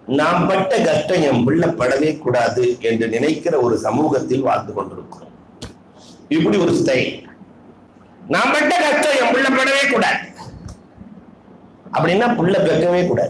நாம் பட்ட கஷ்டம் என் பிள்ளை படவே கூடாது என்று நினைக்கிற ஒரு சமூகத்தில் வாழ்ந்து கொண்டிருக்கிறோம் இப்படி ஒரு ஸ்டைல் நான் பட்ட கஷ்டம் என் பிள்ளை படவே கூடாது அப்படின்னா புள்ள பெக்கவே கூடாது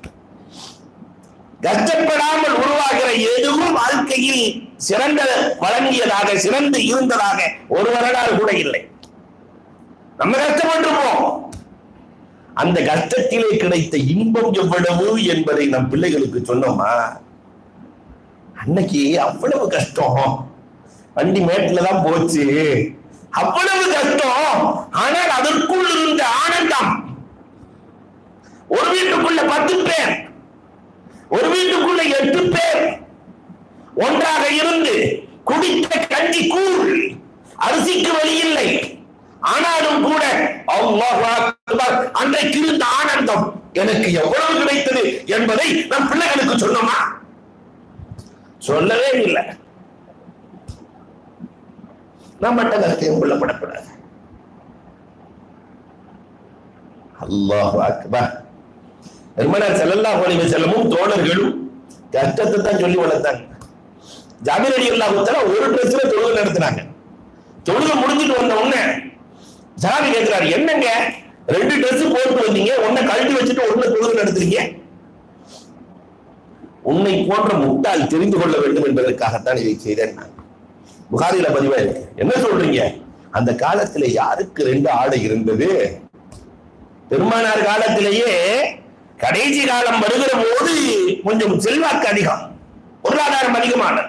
கஷ்டப்படாமல் உருவாகிற எதுவும் வாழ்க்கையில் சிறந்த வழங்கியதாக சிறந்து இருந்ததாக ஒரு வரலாறு கூட இல்லை நம்ம கஷ்டப்பட்டிருப்போம் அந்த கஷ்டத்திலே கிடைத்த இன்பம் எவ்வளவு என்பதை நம் பிள்ளைகளுக்கு சொன்னோமா அன்னைக்கு அவ்வளவு கஷ்டம் வண்டி மேட்ல தான் போச்சு அவ்வளவு கஷ்டம் ஆனால் அதற்குள் இருந்த ஆனந்தம் ஒரு வீட்டுக்குள்ள பத்து பேர் ஒரு வீட்டுக்குள்ள எட்டு பேர் ஒன்றாக இருந்து குடித்த கஞ்சி கூழ் அரிசிக்கு வழி இல்லை ஆனாலும் கூட அல்லாஹ் அக்பர், அன்றைக்கு இருந்த ஆனந்தம் எனக்கு எவ்வளவு கிடைத்தது என்பதை நம் பிள்ளைகளுக்கு சொன்னோமா சொல்லவே இல்லை நம்ம மட்ட கருத்தையும் கொள்ளப்படக்கூடாது அல்லாஹ் அக்பர் பெருமனார் ஸல்லல்லாஹு அலைஹி வஸல்லமும் தோழர்களும் கஷ்டத்தை தான் சொல்லி வளர்த்தாங்க ஜாபீர் அலி அல்லாஹ் ஒரு ட்ரெஸ்ல தொழுகை நடத்தினாங்க தொழுகை முடிஞ்சிட்டு வந்த உடனே ஜாபி கேட்கிறாரு என்னங்க ரெண்டு ட்ரெஸ் போட்டு வந்தீங்க ஒன்னை கழட்டி வச்சுட்டு ஒண்ணு தொழுகை நடத்துறீங்க உன்னை போன்ற முட்டாள் தெரிந்து கொள்ள வேண்டும் என்பதற்காகத்தான் இதை செய்தேன் நான் புகாரில பதிவா இருக்கு என்ன சொல்றீங்க அந்த காலத்துல யாருக்கு ரெண்டு ஆடை இருந்தது பெருமானார் காலத்திலேயே கடைசி காலம் வருகிற போது கொஞ்சம் செல்வாக்கு அதிகம் பொருளாதாரம் அதிகமானது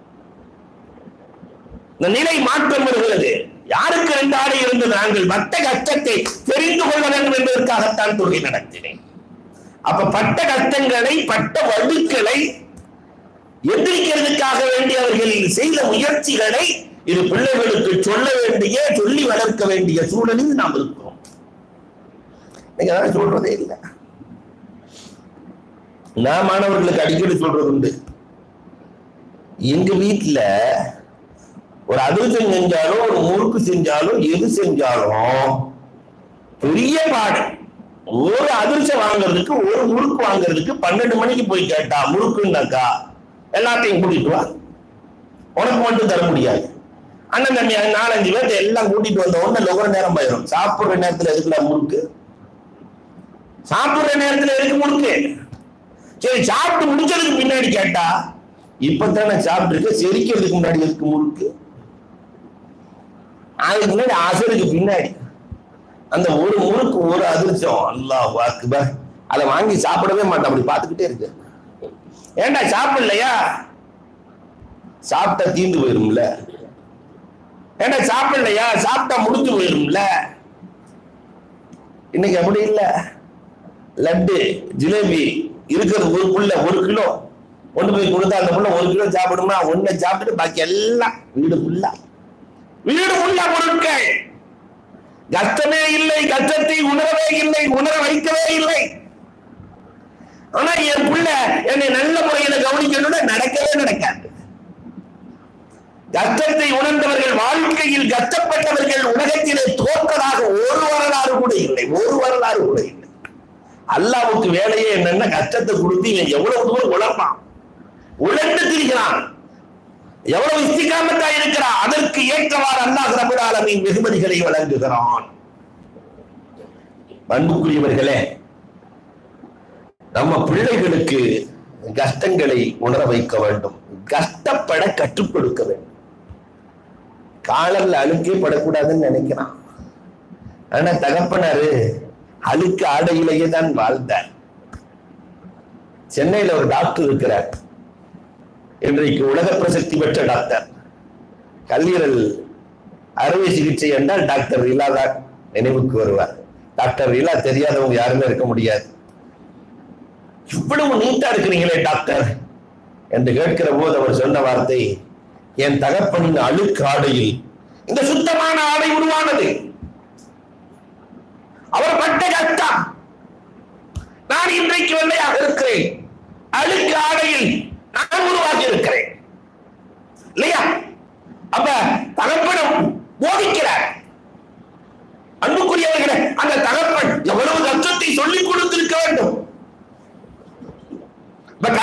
இந்த நிலை மாற்றம் வருகிறது யாருக்கு ரெண்டு ஆடை இருந்தது நாங்கள் மற்ற கஷ்டத்தை தெரிந்து கொள்ள வேண்டும் என்பதற்காகத்தான் தொழுகை நடத்தினேன் அப்ப பட்ட கஷ்டங்களை பட்ட வடுக்களை எதிர்க்கிறதுக்காக வேண்டிய அவர்கள் செய்த முயற்சிகளை இது பிள்ளைகளுக்கு சொல்ல வேண்டிய சொல்லி வளர்க்க வேண்டிய சூழலில் நாம் இருக்கிறோம் நீங்க அதான் சொல்றதே இல்லை நான் மாணவர்களுக்கு அடிக்கடி சொல்றது உண்டு எங்க வீட்டுல ஒரு அதிர்ஷ்டம் செஞ்சாலும் ஒரு முறுக்கு செஞ்சாலும் எது செஞ்சாலும் பெரிய பாடு ஒரு அதிர்ஷ்டம் வாங்குறதுக்கு ஒரு முறுக்கு வாங்குறதுக்கு பன்னெண்டு மணிக்கு போய் கேட்டா முறுக்குன்னாக்கா எல்லாத்தையும் கூட்டிட்டு வா உனக்கு மட்டும் தர முடியாது அண்ணன் தம்பி நாலஞ்சு பேர்த்த எல்லாம் கூட்டிட்டு வந்த உடனே லொகர நேரம் போயிடும் சாப்பிடுற நேரத்துல எதுக்குல முறுக்கு சாப்பிடுற நேரத்துல எதுக்கு முறுக்கு சரி சாப்பிட்டு முடிச்சதுக்கு பின்னாடி கேட்டா இப்பதானே சாப்பிட்டு இருக்க செரிக்கிறதுக்கு முன்னாடி எதுக்கு முறுக்கு அதுக்கு முன்னாடி அசருக்கு பின்னாடி அந்த ஒரு முறுக்கு ஒரு அதிர்ஷ்டம் அல்லாஹ் அக்பர் அதை வாங்கி சாப்பிடவே மாட்டேன் அப்படி பார்த்துக்கிட்டே இருக்கு ஏன்டா சாப்பிடலையா சாப்பிட்டா தீந்து போயிரும்ல ஏன்டா சாப்பிடலையா சாப்பிட்டா முடிஞ்சு போயிரும்ல இன்னைக்கு அப்படி இல்ல லட்டு ஜிலேபி இருக்கிறது ஒரு புள்ள ஒரு கிலோ கொண்டு போய் கொடுத்தா அந்த புள்ள ஒரு கிலோ சாப்பிடுமா ஒன்னை சாப்பிட்டுட்டு பாக்கி எல்லாம் வீடு ஃபுல்லா வீடு ஃபுல்லா பொருட்கள் கஷ்டமே இல்லை கஷ்டத்தை உணரவே இல்லை உணர வைக்கவே இல்லை ஆனா என் புள்ள என்னை நல்ல முறையில கவனிக்கணும்னா நடக்கவே நடக்காது கஷ்டத்தை உணர்ந்தவர்கள் வாழ்க்கையில் கஷ்டப்பட்டவர்கள் உலகத்திலே தோற்றதாக ஒரு வரலாறு கூட இல்லை ஒரு வரலாறு கூட இல்லை அல்லாவுக்கு வேலையே என்னன்னா கஷ்டத்தை கொடுத்து இவன் எவ்வளவு தூரம் உழப்பான் உழந்து திரிகிறான் எவ்வளவு இஸ்திகாமத்தா இருக்கிறான் அதற்கு ஏற்றவாறு அல்லாஹ் ரபுல் ஆலமீன் வெகுமதிகளை வழங்குகிறான் அன்புக்குரியவர்களே நம்ம பிள்ளைகளுக்கு கஷ்டங்களை உணர வைக்க வேண்டும் கஷ்டப்பட கற்றுக் கொடுக்க வேண்டும் காலர்ல அழுக்கே படக்கூடாதுன்னு நினைக்கிறான் ஆனா தகப்பனாரு அழுக்கு ஆடையிலேயே தான் வாழ்ந்தார் சென்னையில ஒரு டாக்டர் இருக்கிறார் இன்றைக்கு உலக பிரசித்தி பெற்ற டாக்டர் கல்லீரல் அறுவை சிகிச்சை என்றால் டாக்டர் ரீலா தான் நினைவுக்கு வருவார் டாக்டர் ரீலா தெரியாதவங்க யாருமே இருக்க முடியாது இவ்வளவு நீட்டா இருக்கிறீங்களே டாக்டர் என்று கேட்கிற போது அவர் சொன்ன வார்த்தை என் தகப்பனின் அழுக்கு ஆடையில் இந்த சுத்தமான ஆடை உருவானது அவர் பட்ட கஷ்டம் நான் இன்றைக்கு வெள்ளையாக இருக்கிறேன் அழுக்கு ஆடையில் நான் உருவாகி இருக்கிறேன் இல்லையா அப்ப தகப்பனும் போதிக்கிறார் அன்புக்குரியவர்களே அந்த தகப்பன் எவ்வளவு கஷ்டத்தை சொல்லிக் கொடுத்திருக்க வேண்டும் இப்ப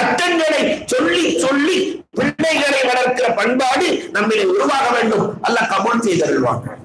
சொல்லி பிள்ளைகளை வளர்க்கிற பண்பாடு நம்மிலே உருவாக வேண்டும் அல்லாஹ் கபூல் செய்தருள்வாங்க